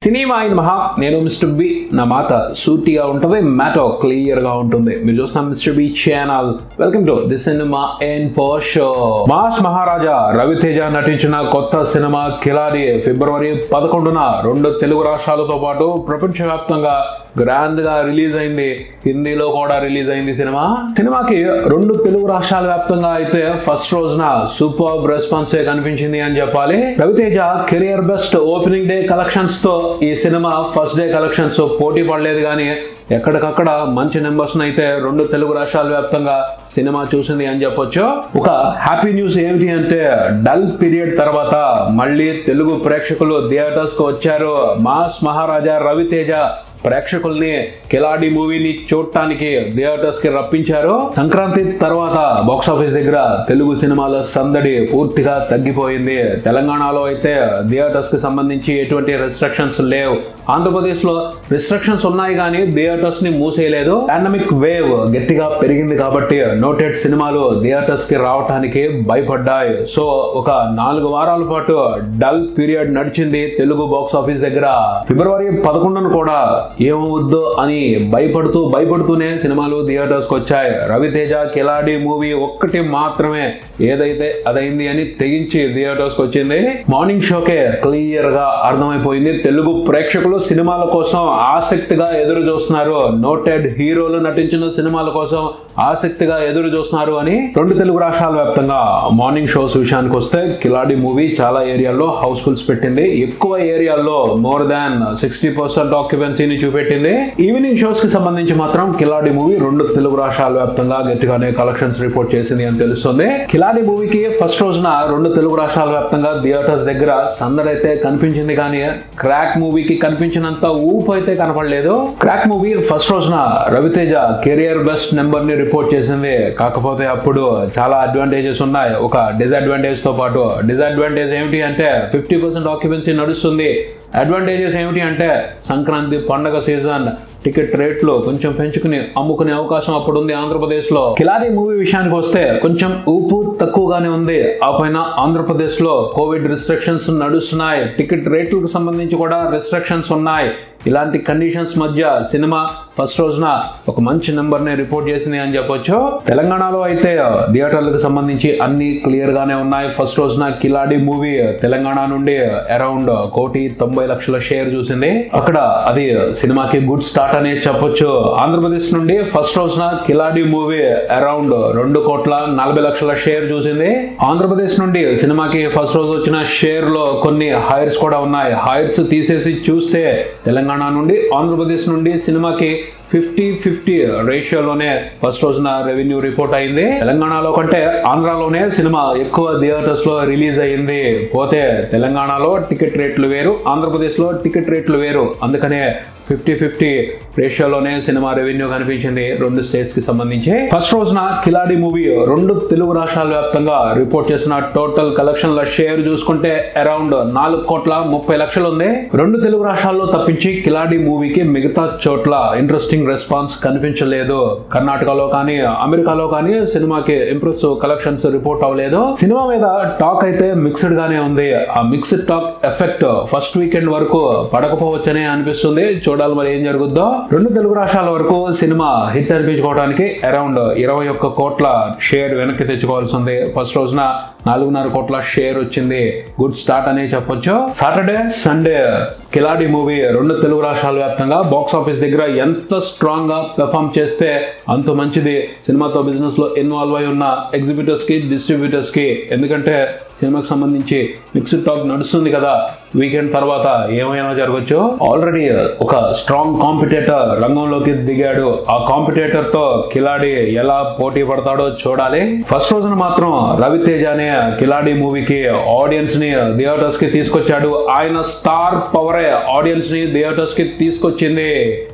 cinema in మహా నేను mister B నా మాట సూటిగా ఉంటుంది మ్యాటో క్లియర్ గా ఉంటుంది మీరు చూస్తున్న mister B channel welcome to the cinema N four show mass Maharaja Ravi Teja నటించిన కొత్త సినిమా కిలాడి ఫిబ్రవరి పదకొండున రెండు తెలుగు రాష్ట్రాలతో పాటు ప్రపంచవ్యాప్తంగా గ్రాండ్ గా రిలీజ్ అయింది హిందీలో కూడా రిలీజ్ అయింది సినిమా సినిమాకి రెండు తెలుగు రాష్ట్రాల వ్యాప్తంగా అయితే ఫస్ట్ రోజున సూపర్ రెస్పాన్స్ కనిపించింది అని చెప్పాలి Ravi Teja career best opening day collections తో ఈ సినిమా ఫస్ట్ డే కలెక్షన్స్ పోటీ పడలేదు కానీ ఎక్కడికక్కడ మంచి నెంబర్స్ అయితే రెండు తెలుగు రాష్ట్రాల వ్యాప్తంగా సినిమా చూసింది అని చెప్పొచ్చు ఒక హ్యాపీ న్యూస్ ఏమిటి అంటే డల్ పీరియడ్ తర్వాత మళ్ళీ తెలుగు ప్రేక్షకులు థియేటర్స్ కు వచ్చారు మాస్ మహారాజా రవితేజ ప్రేక్షకుల్ని కిలాడి మూవీని చూడటానికి థియేటర్స్ కి రప్పించారు సంక్రాంతి తర్వాత బాక్స్ ఆఫీస్ దగ్గర తెలుగు సినిమాల సందడి పూర్తిగా తగ్గిపోయింది తెలంగాణలో అయితే థియేటర్స్ కి సంబంధించి ఎటువంటి రెస్ట్రిక్షన్స్ లేవు ఆంధ్రప్రదేశ్ లో రిస్ట్రిక్షన్స్ ఉన్నాయి కానీ థియేటర్స్ ని మూసేయలేదు పాండమిక్ వేవ్ గట్టిగా పెరిగింది కాబట్టి నోటెడ్ సినిమాలు థియేటర్స్ కి రావటానికి భయపడ్డాయి సో ఒక నాలుగు వారాల పాటు డల్ పీరియడ్ నడిచింది తెలుగు బాక్స్ ఆఫీస్ దగ్గర ఫిబ్రవరి పదకొండును కూడా ఏమవుద్దో అని భయపడుతూ భయపడుతూనే సినిమాలు థియేటర్స్ కి వచ్చాయి రవితేజ కిలాడి మూవీ ఒక్కటి మాత్రమే ఏదైతే అదైంది అని తెగించి థియేటర్స్ కి వచ్చింది మార్నింగ్ షోకే క్లియర్ గా అర్థమైపోయింది తెలుగు ప్రేక్షకులు సినిమాల కోసం ఆసక్తిగా ఎదురు చూస్తున్నారు నోటెడ్ హీరోలు నటించిన సినిమాల కోసం ఆసక్తిగా ఎదురు చూస్తున్నారు అని రెండు తెలుగు రాష్ట్రాల వ్యాప్తంగా మార్నింగ్ షోస్ విషయానికి వస్తే కిలాడి మూవీ చాలా ఏరియాల్లో హౌస్ఫుల్స్ పెట్టింది ఎక్కువ ఏరియాల్లో మోర్ దాన్ సిక్స్టీ పర్సెంట్ ఆక్యుపెన్సీని చూపెట్టింది ఈవినింగ్ షోస్ కి సంబంధించి మాత్రం కిలాడి మూవీ రెండు తెలుగు రాష్ట్రాల వ్యాప్తంగా గట్టిగానే కలెక్షన్స్ రిపోర్ట్ చేసింది అని తెలుస్తుంది కిలాడి మూవీకి ఫస్ట్ రోజున రెండు తెలుగు రాష్ట్రాల వ్యాప్తంగా థియేటర్స్ దగ్గర సందడైతే కనిపించింది కానీ క్రాక్ మూవీకి కనిపించినంత ఊపు అయితే కనపడలేదు క్రాక్ మూవీ ఫస్ట్ రోజున రవితేజ కెరియర్ బెస్ట్ నెంబర్ ని రిపోర్ట్ చేసింది కాకపోతే అప్పుడు చాలా అడ్వాంటేజెస్ ఉన్నాయి ఒక డిసడ్వాంటేజ్ తో పాటు డిసడ్వాంటేజ్ ఏమిటి అంటే ఫిఫ్టీ పర్సెంట్ ఆక్యుపెన్సీ నడుస్తుంది అడ్వాంటేజెస్ ఏమిటి అంటే సంక్రాంతి పండగ సీజన్ టికెట్ రేట్లు కొంచెం పెంచుకుని అమ్ముకునే అవకాశం అప్పుడు ఉంది ఆంధ్రప్రదేశ్ లో కిలారి మూవీ విషయానికి వస్తే కొంచెం ఊపు తక్కువగానే ఉంది ఆ పైన ఆంధ్రప్రదేశ్ లో కోవిడ్ రిస్ట్రిక్షన్స్ నడుస్తున్నాయి టికెట్ రేట్లకు సంబంధించి కూడా రిస్ట్రిక్షన్స్ ఉన్నాయి ఇలాంటి కండిషన్స్ మధ్య సినిమా ఫస్ట్ రోజున ఒక మంచి నెంబర్ ని రిపోర్ట్ చేసింది అని చెప్పొచ్చు తెలంగాణలో అయితే థియేటర్లకు సంబంధించి అన్ని క్లియర్ గానే ఉన్నాయి ఫస్ట్ రోజున కిలాడి మూవీ తెలంగాణ నుండి అరౌండ్ కోటి తొంభై లక్షల షేర్ చూసింది అక్కడ అది సినిమాకి గుడ్ స్టార్ట్ అనే చెప్పొచ్చు ఆంధ్రప్రదేశ్ నుండి ఫస్ట్ రోజున కిలాడి మూవీ అరౌండ్ రెండు కోట్ల నలభై లక్షల షేర్ చూసింది ఆంధ్రప్రదేశ్ నుండి సినిమాకి ఫస్ట్ రోజు వచ్చిన షేర్ లో కొన్ని హైర్స్ కూడా ఉన్నాయి హైర్స్ తీసేసి చూస్తే తెలంగాణ నుండి ఆంధ్రప్రదేశ్ నుండి సినిమాకి ఫిఫ్టీ ఫిఫ్టీ రేషియోలోనే ఫస్ట్ రోజున రెవెన్యూ రిపోర్ట్ అయింది తెలంగాణలో కంటే ఆంధ్రాలోనే సినిమా ఎక్కువ థియేటర్స్ లో రిలీజ్ అయింది పోతే తెలంగాణలో టికెట్ రేట్లు వేరు ఆంధ్రప్రదేశ్ లో టికెట్ రేట్లు వేరు అందుకనే ఫిఫ్టీ ఫిఫ్టీ రేషియోలోనే సినిమా రెవెన్యూ కనిపించింది రెండు స్టేట్స్ కి సంబంధించి ఫస్ట్ రోజున కిలాడి మూవీ రెండు తెలుగు రాష్ట్రాల వ్యాప్తంగా రిపోర్ట్ చేసిన టోటల్ కలెక్షన్ల షేర్ చూసుకుంటే అరౌండ్ నాలుగు కోట్ల ముప్పై లక్షలు ఉంది రెండు తెలుగు రాష్ట్రాల్లో తప్పించి కిలాడి మూవీకి మిగతా చోట్ల ఇంట్రెస్టింగ్ రెస్పాన్స్ కనిపించలేదు కర్ణాటకలో కానీ అమెరికాలో కానీ సినిమాకి ఇంప్రెస్ కలెక్షన్స్ రిపోర్ట్ అవ్వలేదు సినిమా మీద టాక్ అయితే మిక్స్డ్ గానే ఉంది ఆ mixed talk effect first weekend వరకు పడకపోవచ్చనే అనిపిస్తుంది చూడాలి మరి ఏం జరుగుద్దో రెండు తెలుగు రాష్ట్రాల వరకు సినిమా హిట్ అనిపించుకోవడానికి అరౌండ్ ఇరవై ఒక్క కోట్ల షేర్ వెనక్కి తెచ్చుకోవాల్సి ఉంది ఫస్ట్ రోజున నాలుగున్నర కోట్ల షేర్ వచ్చింది గుడ్ స్టార్ట్ అనే చెప్పొచ్చు సాటర్డే సండే కిలాడి మూవీ రెండు తెలుగు రాష్ట్రాల వ్యాప్తంగా బాక్స్ ఆఫీస్ దగ్గర ఎంత స్ట్రాంగ్ గా పెర్ఫామ్ చేస్తే అంత మంచిది సినిమాతో బిజినెస్ లో ఇన్వాల్వ్ అయి ఉన్న ఎగ్జిబిటర్స్ కి డిస్ట్రిబ్యూటర్స్ కి ఎందుకంటే సినిమాకి సంబంధించి మిక్స్డ్ టాక్ నడుస్తుంది కదా వీకెండ్ తర్వాత ఏమైనా జరగచ్చు ఆల్రెడీ ఒక స్ట్రాంగ్ కాంపిటేటర్ రంగంలోకి దిగాడు ఆ కాంపిటేటర్ తో కిలాడి ఎలా పోటీ పడతాడో చూడాలి ఫస్ట్ రోజున మాత్రం రవితేజ అనే కిలాడి మూవీకి ఆడియన్స్ ని థియేటర్స్ కి తీసుకొచ్చాడు ఆయన స్టార్ పవరే ఆడియన్స్ ని థియేటర్స్ కి తీసుకొచ్చింది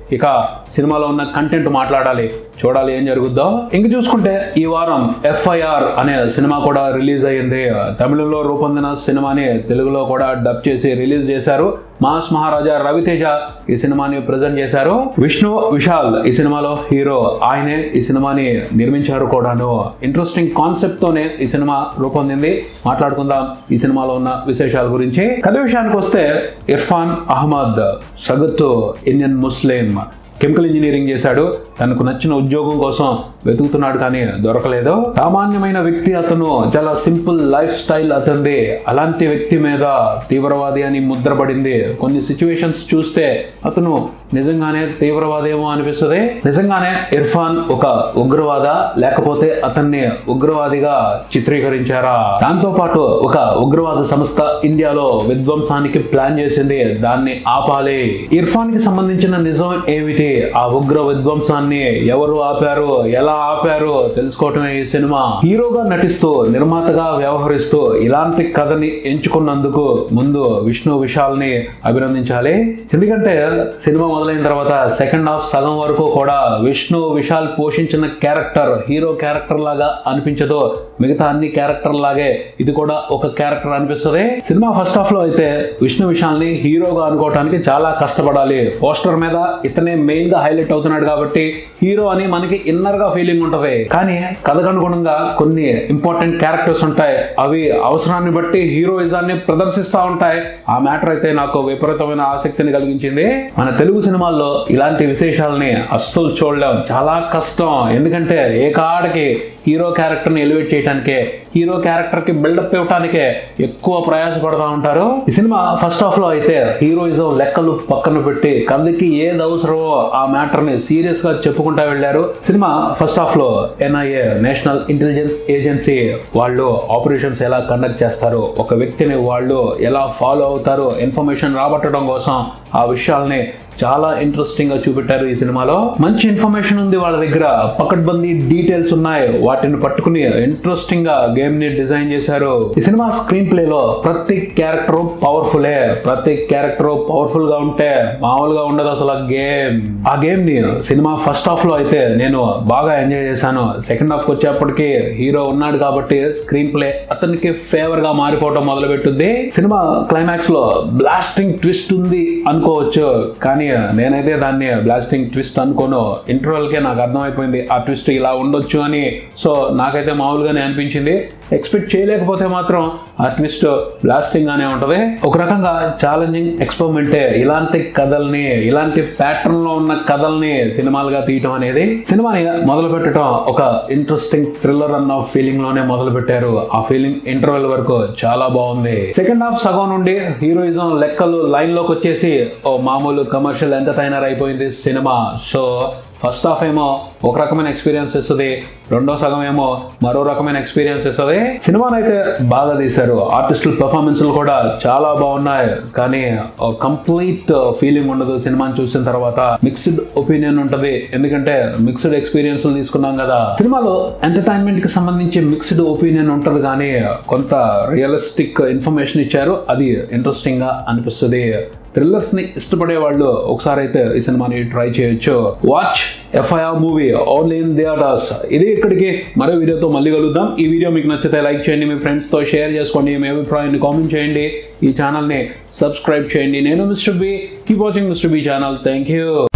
ఇక సినిమాలో ఉన్న కంటెంట్ మాట్లాడాలి చూడాలి ఏం జరుగుద్దో ఇంక చూసుకుంటే ఈ వారం ఎఫ్ఐఆర్ అనే సినిమా కూడా రిలీజ్ అయ్యింది తమిళంలో రూపొందిన సినిమాని తెలుగులో కూడా డబ్ చేసి రిలీజ్ చేశారు మాస్ మహారాజా రవితేజ ఈ సినిమాని ప్రజెంట్ చేశారు విష్ణు విశాల్ ఈ సినిమాలో హీరో ఆయనే ఈ సినిమాని నిర్మించారు కూడాను ఇంట్రెస్టింగ్ కాన్సెప్ట్ తోనే ఈ సినిమా రూపొందింది మాట్లాడుకుందాం ఈ సినిమాలో ఉన్న విశేషాల గురించి కథ విషయానికి వస్తే ఇర్ఫాన్ అహ్మద్ సగతు ఇండియన్ ముస్లిం కెమికల్ ఇంజనీరింగ్ చేశాడు తనకు నచ్చిన ఉద్యోగం కోసం వెతుకుతున్నాడు కానీ దొరకలేదు సామాన్యమైన వ్యక్తి అతను చాలా సింపుల్ లైఫ్ స్టైల్ అతనిది అలాంటి వ్యక్తి మీద తీవ్రవాది అని ముద్రపడింది కొన్ని సిచ్యువేషన్స్ చూస్తే అతను నిజంగానే తీవ్రవాది ఏమో అనిపిస్తుంది నిజంగానే ఇర్ఫాన్ ఒక ఉగ్రవాద లేకపోతే అతన్ని ఉగ్రవాదిగా చిత్రీకరించారా దాంతో పాటు ఒక ఉగ్రవాద సంస్థ ఇండియాలో విధ్వంసానికి ప్లాన్ చేసింది దాన్ని ఆపాలి ఇర్ఫాన్ కి సంబంధించిన నిజం ఏమిటి ఆ ఉగ్ర విధ్వంసాన్ని ఎవరు ఆపారు ఎలా ఆపారు తెలుసుకోవటమే ఈ సినిమా హీరోగా నటిస్తూ నిర్మాతగా వ్యవహరిస్తూ ఇలాంటి కథని ఎంచుకున్నందుకు ముందు విష్ణు విశాల్ ని అభినందించాలి ఎందుకంటే సినిమా మొదలైన తర్వాత సెకండ్ హాఫ్ సగం వరకు కూడా విష్ణు విశాల్ పోషించిన క్యారెక్టర్ హీరో క్యారెక్టర్ లాగా అనిపించదు మిగతా అన్ని క్యారెక్టర్ లాగే ఇది కూడా ఒక క్యారెక్టర్ అనిపిస్తుంది సినిమా ఫస్ట్ హాఫ్ లో అయితే విష్ణు విశాల్ ని హీరోగా అనుకోవటానికి చాలా కష్టపడాలి పోస్టర్ మీద ఇతనే మెయిన్ గా హైలైట్ అవుతున్నాడు కాబట్టి హీరో అని మనకి ఇన్నర్ గా ఫీలింగ్ ఉంటది కానీ కథకు అనుగుణంగా కొన్ని ఇంపార్టెంట్ క్యారెక్టర్స్ ఉంటాయి అవి అవసరాన్ని బట్టి హీరోయిజాన్ని ప్రదర్శిస్తూ ఉంటాయి ఆ మ్యాటర్ అయితే నాకు విపరీతమైన ఆసక్తిని కలిగించింది మన తెలుగు సినిమాల్లో ఇలాంటి విశేషాలని అస్సలు చూడలేం చాలా కష్టం ఎందుకంటే ఏ కాడికి హీరో క్యారెక్టర్ని ఎలివేట్ చేయడానికే హీరో క్యారెక్టర్కి బిల్డప్ ఇవ్వడానికే ఎక్కువ ప్రయాసపడుతూ ఉంటారు ఈ సినిమా ఫస్ట్ హాఫ్ లో అయితే హీరోయిజం లెక్కలు పక్కన పెట్టి కథకి ఏది అవసరమో ఆ మ్యాటర్ ని సీరియస్ గా చెప్పుకుంటా వెళ్ళారు సినిమా ఫస్ట్ హాఫ్ లో ఎన్ఐఏ నేషనల్ ఇంటెలిజెన్స్ ఏజెన్సీ వాళ్ళు ఆపరేషన్స్ ఎలా కండక్ట్ చేస్తారు ఒక వ్యక్తిని వాళ్ళు ఎలా ఫాలో అవుతారు ఇన్ఫర్మేషన్ రాబట్టడం కోసం ఆ విషయాల్ని చాలా ఇంట్రెస్టింగ్ గా చూపెట్టారు ఈ సినిమాలో మంచి ఇన్ఫర్మేషన్ ఉంది వాళ్ళ దగ్గర పకడ్బందీ డీటెయిల్స్ ఉన్నాయి వాటిని పట్టుకుని ఇంట్రెస్టింగ్ గా గేమ్ ని డిజైన్ చేశారు ఈ సినిమా స్క్రీన్ ప్లే లో ప్రతి క్యారెక్టర్ పవర్ఫులే ప్రతి క్యారెక్టర్ పవర్ఫుల్ గా ఉంటే మామూలుగా ఉండదు అసలు ఆ గేమ్ ఆ గేమ్ ని సినిమా ఫస్ట్ హాఫ్ లో అయితే నేను బాగా ఎంజాయ్ చేశాను సెకండ్ హాఫ్ వచ్చేప్పటికి హీరో ఉన్నాడు కాబట్టి స్క్రీన్ ప్లే అతనికి ఫేవర్ గా మారిపోవటం మొదలు పెట్టుద్ది సినిమా క్లైమాక్స్ లో బ్లాస్టింగ్ ట్విస్ట్ ఉంది అనుకోవచ్చు కానీ నేనైతే దాన్ని బ్లాస్టింగ్ ట్విస్ట్ అనుకోను ఇంటర్వెల్ కే నాకు అర్థమైపోయింది ఆ ట్విస్ట్ ఇలా ఉండొచ్చు అని సో నాకైతే మామూలుగానే అనిపించింది ఎక్స్పెక్ట్ చేయలేకపోతే మాత్రం ఆ ట్విస్ట్ బ్లాస్టింగ్ గానే ఉంటది ఒక రకంగా ఛాలెంజింగ్ ఎక్స్పెరిమెంటే ఇలాంటి కథల్ని ఇలాంటి ప్యాటర్న్ లో ఉన్న కథల్ని సినిమాలుగా తీయటం అనేది సినిమాని మొదలు పెట్టడం ఒక ఇంట్రెస్టింగ్ థ్రిల్లర్ అన్న ఫీలింగ్ లోనే మొదలు పెట్టారు ఆ ఫీలింగ్ ఇంటర్వెల్ వరకు చాలా బాగుంది సెకండ్ హాఫ్ సగం నుండి హీరోయిజం లెక్కలు లైన్ లోకి వచ్చేసి ఓ మామూలు కమర్షియల్ ఎంటర్టైనర్ అయిపోయింది సినిమా సో ఫస్ట్ హాఫ్ ఏమో ఒక రకమైన ఎక్స్పీరియన్స్ ఇస్తుంది రెండో సగం ఏమో మరో రకమైన ఎక్స్పీరియన్స్ ఇస్తుంది సినిమాను అయితే బాగా తీశారు ఆర్టిస్టుల పెర్ఫార్మెన్స్లు కూడా చాలా బాగున్నాయి కానీ కంప్లీట్ ఫీలింగ్ ఉండదు సినిమాని చూసిన తర్వాత మిక్స్డ్ ఒపీనియన్ ఉంటది ఎందుకంటే మిక్స్డ్ ఎక్స్పీరియన్స్ తీసుకున్నాం కదా సినిమాలో ఎంటర్టైన్మెంట్ కి సంబంధించి మిక్స్డ్ ఒపీనియన్ ఉంటది కానీ కొంత రియలిస్టిక్ ఇన్ఫర్మేషన్ ఇచ్చారు అది ఇంట్రెస్టింగ్ గా అనిపిస్తుంది థ్రిల్లర్స్ ని ఇష్టపడే వాళ్ళు ఒకసారి అయితే ఈ సినిమాని ట్రై చేయొచ్చు watch FIR movie only in theatres ఇది ఇక్కడికి మరో వీడియోతో మళ్ళీ కలుద్దాం ఈ వీడియో మీకు నచ్చితే లైక్ చేయండి మీ ఫ్రెండ్స్ తో షేర్ చేసుకోండి మీ అభిప్రాయాన్ని కామెంట్ చేయండి ఈ ఛానల్ ని సబ్స్క్రైబ్ చేయండి నేను mister B keep watching mister B channel thank you